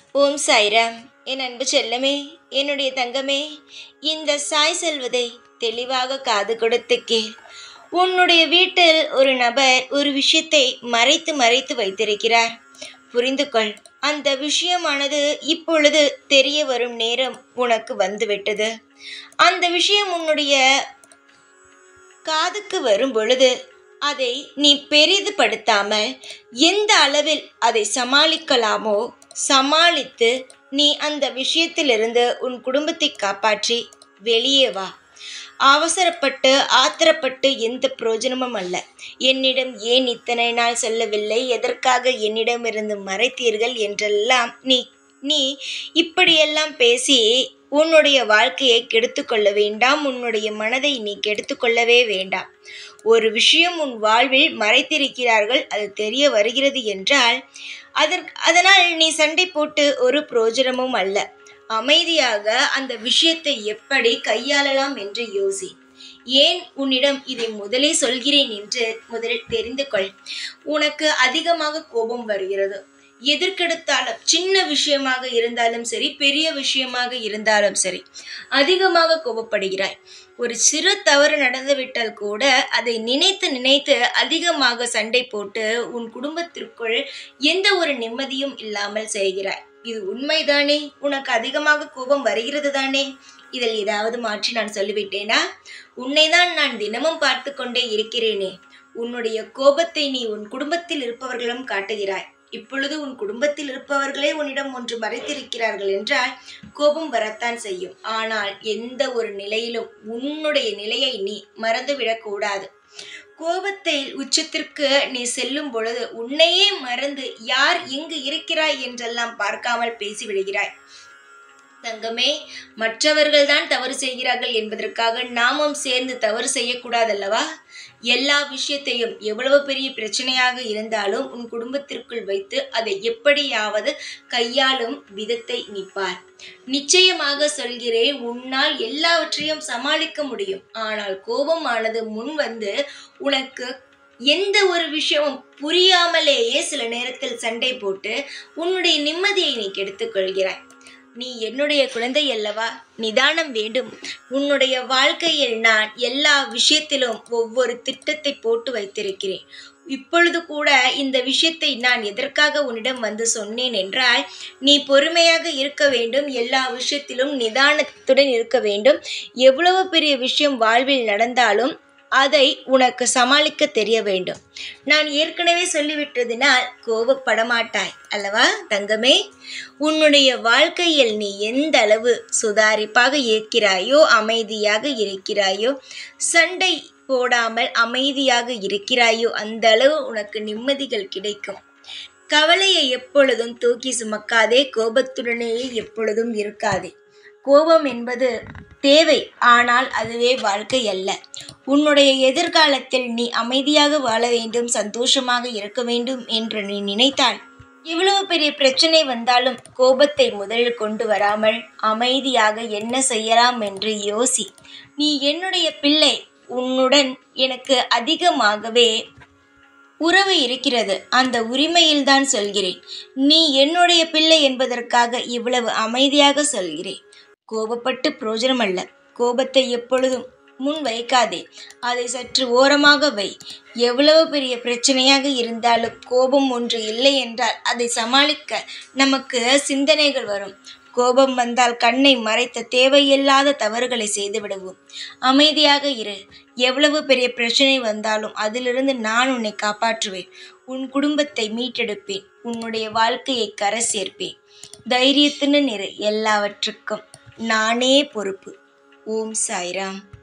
ஓம் சாய்ராம் என் அன்பு செல்லமே என்னுடைய தங்கமே இந்த சாய் செல்வதை தெளிவாக காது கொடுத்து கேள் உன்னுடைய வீட்டில் ஒரு நபர் ஒரு விஷயத்தை மறைத்து மறைத்து வைத்திருக்கிறார் புரிந்து கொள் அந்த விஷயமானது இப்பொழுது தெரிய வரும் நேரம் உனக்கு வந்துவிட்டது அந்த விஷயம் உன்னுடைய காதுக்கு வரும் பொழுது அதை நீ பெரிதுபடுத்தாமல் எந்த அளவில் அதை சமாளிக்கலாமோ சமாளித்து நீ அந்த விஷயத்திலிருந்து உன் குடும்பத்தை காப்பாற்றி வெளியே வா அவசரப்பட்டு ஆத்திரப்பட்டு எந்த பிரயோஜனமும் அல்ல என்னிடம் ஏன் இத்தனை நாள் சொல்லவில்லை எதற்காக என்னிடமிருந்து மறைத்தீர்கள் என்றெல்லாம் நீ நீ இப்படியெல்லாம் பேசி உன்னுடைய வாழ்க்கையை கெடுத்துக்கொள்ள வேண்டாம் உன்னுடைய மனதை நீ கெடுத்துக்கொள்ளவே வேண்டாம் ஒரு விஷயம் உன் வாழ்வில் மறைத்திருக்கிறார்கள் அது தெரிய வருகிறது என்றால் அதற்கு அதனால் நீ சண்டை போட்டு ஒரு பிரயோஜனமும் அல்ல அமைதியாக அந்த விஷயத்தை எப்படி கையாளலாம் என்று யோசி ஏன் உன்னிடம் இதை முதலே சொல்கிறேன் என்று முதலில் தெரிந்து கொள் உனக்கு அதிகமாக கோபம் வருகிறது எதற்கெடுத்தாலும் சின்ன விஷயமாக இருந்தாலும் சரி பெரிய விஷயமாக இருந்தாலும் சரி அதிகமாக கோபப்படுகிறாய் ஒரு சிறு தவறு நடந்துவிட்டால் கூட அதை நினைத்து நினைத்து அதிகமாக சண்டை போட்டு உன் குடும்பத்திற்குள் எந்த ஒரு நிம்மதியும் இல்லாமல் செய்கிறாய் இது உண்மைதானே உனக்கு அதிகமாக கோபம் வருகிறது தானே இதில் ஏதாவது மாற்றி நான் சொல்லிவிட்டேனா உன்னைதான் நான் தினமும் பார்த்து கொண்டே இருக்கிறேனே உன்னுடைய கோபத்தை நீ உன் குடும்பத்தில் இருப்பவர்களிடம் காட்டுகிறாய் இப்பொழுது உன் குடும்பத்தில் இருப்பவர்களே உன்னிடம் ஒன்று மறைத்திருக்கிறார்கள் என்றால் கோபம் வரத்தான் செய்யும் ஆனால் எந்த ஒரு நிலையிலும் உன்னுடைய நிலையை நீ மறந்துவிடக்கூடாது கோபத்தை உச்சத்திற்கு நீ செல்லும் பொழுது உன்னையே மறந்து யார் எங்கு இருக்கிறாய் என்றெல்லாம் பார்க்காமல் பேசிவிடுகிறாய் தங்கமே மற்றவர்கள் தான் தவறு செய்கிறார்கள் என்பதற்காக நாமும் சேர்ந்து தவறு செய்யக்கூடாதல்லவா எல்லா விஷயத்தையும் எவ்வளவு பெரிய பிரச்சனையாக இருந்தாலும் உன் குடும்பத்திற்குள் வைத்து அதை எப்படியாவது கையாளும் விதத்தை நிற்பார் நிச்சயமாக சொல்கிறேன் உன்னால் எல்லாவற்றையும் சமாளிக்க முடியும் ஆனால் கோபமானது முன் வந்து உனக்கு எந்த ஒரு விஷயமும் புரியாமலேயே சில நேரத்தில் சண்டை போட்டு உன்னுடைய நிம்மதியை நீ கெடுத்துக் கொள்கிறாய் நீ என்னுடைய குழந்தை அல்லவா நிதானம் வேண்டும் உன்னுடைய வாழ்க்கையில் நான் எல்லா விஷயத்திலும் ஒவ்வொரு திட்டத்தை போட்டு வைத்திருக்கிறேன் இப்பொழுது கூட இந்த விஷயத்தை நான் எதற்காக உன்னிடம் வந்து சொன்னேன் என்றால் நீ பொறுமையாக இருக்க வேண்டும் எல்லா விஷயத்திலும் நிதானத்துடன் இருக்க வேண்டும் எவ்வளவு பெரிய விஷயம் வாழ்வில் நடந்தாலும் அதை உனக்கு சமாளிக்க தெரிய வேண்டும் நான் ஏற்கனவே சொல்லிவிட்டதினால் கோபப்படமாட்டாய் அல்லவா தங்கமே உன்னுடைய வாழ்க்கையில் நீ எந்த அளவு சுதாரிப்பாக இருக்கிறாயோ அமைதியாக இருக்கிறாயோ சண்டை போடாமல் அமைதியாக இருக்கிறாயோ அந்த அளவு உனக்கு நிம்மதிகள் கிடைக்கும் கவலையை எப்பொழுதும் தூக்கி சுமக்காதே கோபத்துடனேயே எப்பொழுதும் இருக்காதே கோபம் என்பது தேவை ஆனால் அதுவே வாழ்க்கை அல்ல உன்னுடைய எதிர்காலத்தில் நீ அமைதியாக வாழ வேண்டும் சந்தோஷமாக இருக்க வேண்டும் என்று நீ நினைத்தால் எவ்வளவு பெரிய பிரச்சனை வந்தாலும் கோபத்தை முதலில் கொண்டு வராமல் அமைதியாக என்ன செய்யலாம் என்று யோசி நீ என்னுடைய பிள்ளை உன்னுடன் எனக்கு அதிகமாகவே உறவு இருக்கிறது அந்த உரிமையில்தான் சொல்கிறேன் நீ என்னுடைய பிள்ளை என்பதற்காக இவ்வளவு அமைதியாக சொல்கிறேன் கோபப்பட்டு பிரயோஜனம் அல்ல கோபத்தை எப்பொழுதும் முன் வைக்காதே அதை சற்று ஓரமாக வை எவ்வளவு பெரிய பிரச்சனையாக இருந்தாலும் கோபம் ஒன்று இல்லை என்றால் அதை சமாளிக்க நமக்கு சிந்தனைகள் வரும் கோபம் வந்தால் கண்ணை மறைத்த தேவையில்லாத தவறுகளை செய்து விடுவோம் அமைதியாக இரு எவ்வளவு பெரிய பிரச்சனை வந்தாலும் அதிலிருந்து நான் உன்னை காப்பாற்றுவேன் உன் குடும்பத்தை மீட்டெடுப்பேன் உன்னுடைய வாழ்க்கையை கரை சேர்ப்பேன் தைரியத்துடன் இரு எல்லாவற்றுக்கும் நானே பொறுப்பு ஓம் சாய்ராம்